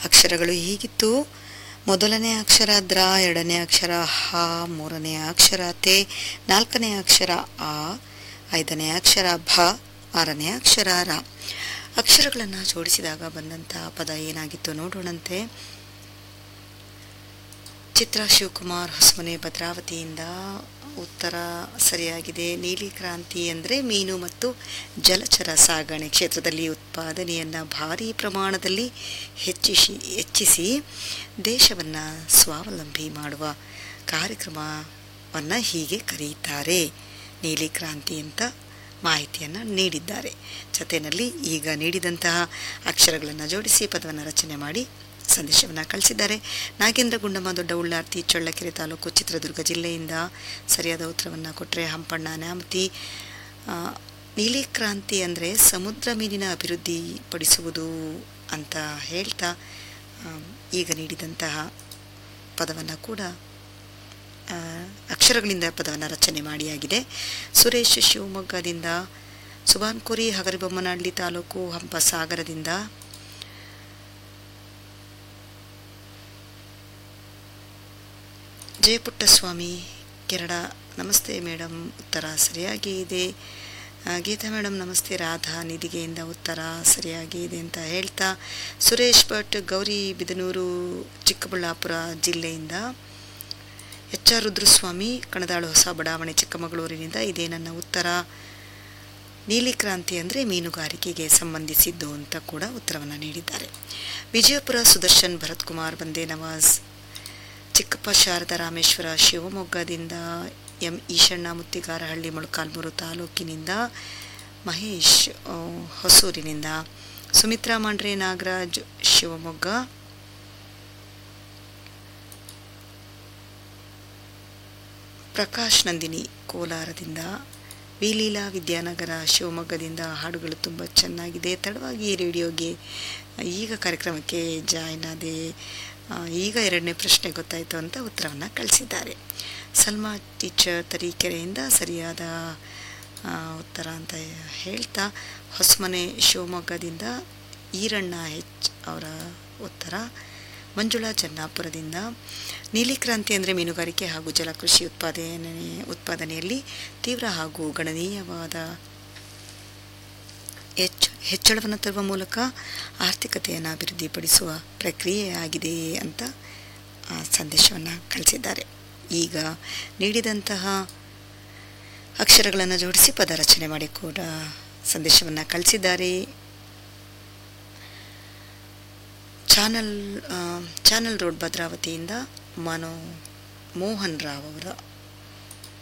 ಅಕ್ಷರಗಳು ಹೀಗಿತ್ತು ಮೊದಲನೇ ಅಕ್ಷರ ದ್ರ ಎರಡನೇ ಅಕ್ಷರ ಹ ಮೂರನೇ ಅಕ್ಷರ ತೆ ನಾಲ್ಕನೇ ಅಕ್ಷರ ಆ ಐದನೇ ಅಕ್ಷರ ಭ ಆರನೇ ಅಕ್ಷರ ರ ಅಕ್ಷರಗಳನ್ನು ಜೋಡಿಸಿದಾಗ ಬಂದಂತಹ ಪದ ಏನಾಗಿತ್ತು ನೋಡೋಣಂತೆ ಚಿತ್ರ ಶಿವಕುಮಾರ್ ಹೊಸಮನೆ ಭದ್ರಾವತಿಯಿಂದ ಉತ್ತರ ಸರಿಯಾಗಿದೆ ನೀಲಿ ಕ್ರಾಂತಿ ಅಂದರೆ ಮೀನು ಮತ್ತು ಜಲಚರ ಸಾಗಣೆ ಕ್ಷೇತ್ರದಲ್ಲಿ ಉತ್ಪಾದನೆಯನ್ನು ಭಾರೀ ಪ್ರಮಾಣದಲ್ಲಿ ಹೆಚ್ಚಿಸಿ ಹೆಚ್ಚಿಸಿ ದೇಶವನ್ನು ಸ್ವಾವಲಂಬಿ ಮಾಡುವ ಕಾರ್ಯಕ್ರಮವನ್ನು ಹೀಗೆ ಕರೆಯುತ್ತಾರೆ ನೀಲಿ ಕ್ರಾಂತಿ ಅಂತ ಮಾಹಿತಿಯನ್ನು ನೀಡಿದ್ದಾರೆ ಜೊತೆಯಲ್ಲಿ ಈಗ ನೀಡಿದಂತಹ ಅಕ್ಷರಗಳನ್ನು ಜೋಡಿಸಿ ಪದವನ್ನು ರಚನೆ ಮಾಡಿ ಸಂದೇಶವನ್ನು ಕಳಿಸಿದ್ದಾರೆ ನಾಗೇಂದ್ರ ಗುಂಡಮ್ಮ ದೊಡ್ಡ ಉಳ್ಳಾರ್ತಿ ಚಳ್ಳಕೆರೆ ತಾಲೂಕು ಚಿತ್ರದುರ್ಗ ಜಿಲ್ಲೆಯಿಂದ ಸರಿಯಾದ ಉತ್ತರವನ್ನು ಕೊಟ್ಟರೆ ಹಂಪಣ್ಣ ನ್ಯಾಮತಿ ಆ, ನೀಲಿ ಕ್ರಾಂತಿ ಅಂದರೆ ಸಮುದ್ರ ಮೀನಿನ ಅಭಿವೃದ್ಧಿ ಪಡಿಸುವುದು ಅಂತ ಹೇಳ್ತಾ ಆ, ಈಗ ನೀಡಿದಂತಹ ಪದವನ್ನು ಕೂಡ ಆ, ಅಕ್ಷರಗಳಿಂದ ಪದವನ್ನು ರಚನೆ ಮಾಡಿಯಾಗಿದೆ ಸುರೇಶ್ ಶಿವಮೊಗ್ಗದಿಂದ ಸುಬಾನ್ಕೋರಿ ಹಗರಿಬೊಮ್ಮನಹಳ್ಳಿ ತಾಲೂಕು ಹಂಪಸಾಗರದಿಂದ ಜಯಪುಟ್ಟಸ್ವಾಮಿ ಕೆರಡ ನಮಸ್ತೆ ಮೇಡಮ್ ಉತ್ತರ ಸರಿಯಾಗಿ ಇದೆ ಆ, ಗೀತಾ ಮೇಡಮ್ ನಮಸ್ತೆ ರಾಧಾ ನಿಧಿಗೆಯಿಂದ ಉತ್ತರ ಸರಿಯಾಗಿ ಇದೆ ಅಂತ ಹೇಳ್ತಾ ಸುರೇಶ್ ಭಟ್ ಗೌರಿ ಬಿದನೂರು ಚಿಕ್ಕಬಳ್ಳಾಪುರ ಜಿಲ್ಲೆಯಿಂದ ಎಚ್ ಆರ್ ರುದ್ರಸ್ವಾಮಿ ಕಣದಾಳು ಹೊಸ ಬಡಾವಣೆ ಚಿಕ್ಕಮಗಳೂರಿನಿಂದ ಇದೇ ನನ್ನ ಉತ್ತರ ನೀಲಿ ಕ್ರಾಂತಿ ಅಂದರೆ ಮೀನುಗಾರಿಕೆಗೆ ಸಂಬಂಧಿಸಿದ್ದು ಅಂತ ಕೂಡ ಉತ್ತರವನ್ನು ನೀಡಿದ್ದಾರೆ ವಿಜಯಪುರ ಸುದರ್ಶನ್ ಭರತ್ ಕುಮಾರ್ ಬಂದೇ ನವಾಜ್ ಚಿಕ್ಕಪ್ಪ ಶಾರದಾ ರಾಮೇಶ್ವರ ಶಿವಮೊಗ್ಗದಿಂದ ಎಂ ಈಶಣ್ಣ ಮುತ್ತಿಗಾರಹಳ್ಳಿ ಮೊಳಕಾಲ್ಮೂರು ತಾಲೂಕಿನಿಂದ ಮಹೇಶ್ ಆ, ಹೊಸೂರಿನಿಂದ ಸುಮಿತ್ರಾ ಮಾಂಡ್ರೆ ನಾಗರಾಜ್ ಶಿವಮೊಗ್ಗ ಪ್ರಕಾಶ್ ನಂದಿನಿ ಕೋಲಾರದಿಂದ ವಿಲೀಲಾ ವಿದ್ಯಾನಗರ ಶಿವಮೊಗ್ಗದಿಂದ ಹಾಡುಗಳು ತುಂಬ ಚೆನ್ನಾಗಿದೆ ತಡವಾಗಿ ರೇಡಿಯೋಗೆ ಈಗ ಕಾರ್ಯಕ್ರಮಕ್ಕೆ ಜಾಯ್ನ್ ಆದೆ ಆ, ಈಗ ಎರಡನೇ ಪ್ರಶ್ನೆ ಗೊತ್ತಾಯಿತು ಅಂತ ಉತ್ತರವನ್ನು ಕಳಿಸಿದ್ದಾರೆ ಸಲ್ಮಾ ಟೀಚರ್ ತರೀಕೆರೆಯಿಂದ ಸರಿಯಾದ ಆ, ಉತ್ತರ ಅಂತ ಹೇಳ್ತಾ ಹೊಸಮನೆ ಶಿವಮೊಗ್ಗದಿಂದ ಈರಣ್ಣ ಹೆಚ್ ಅವರ ಉತ್ತರ ಮಂಜುಳಾ ಜನ್ನಾಪುರದಿಂದ ನೀಲಿ ಕ್ರಾಂತಿ ಅಂದರೆ ಮೀನುಗಾರಿಕೆ ಹಾಗೂ ಜಲಕೃಷಿ ಉತ್ಪಾದನೆ ಉತ್ಪಾದನೆಯಲ್ಲಿ ತೀವ್ರ ಹಾಗೂ ಗಣನೀಯವಾದ ಹೆಚ್ಚು ಹೆಚ್ಚಳವನ್ನು ತರುವ ಮೂಲಕ ಆರ್ಥಿಕತೆಯನ್ನು ಅಭಿವೃದ್ಧಿಪಡಿಸುವ ಪ್ರಕ್ರಿಯೆಯಾಗಿದೆ ಅಂತ ಆ, ಸಂದೇಶವನ್ನು ಕಳಿಸಿದ್ದಾರೆ ಈಗ ನೀಡಿದಂತಹ ಅಕ್ಷರಗಳನ್ನು ಜೋಡಿಸಿ ಪದ ರಚನೆ ಮಾಡಿ ಕೂಡ ಸಂದೇಶವನ್ನು ಕಳಿಸಿದ್ದಾರೆ ಚಾನಲ್ ಆ, ಚಾನಲ್ ರೋಡ್ ಭದ್ರಾವತಿಯಿಂದ ಮನೋ ಮೋಹನ್ ರಾವ್ ಅವರ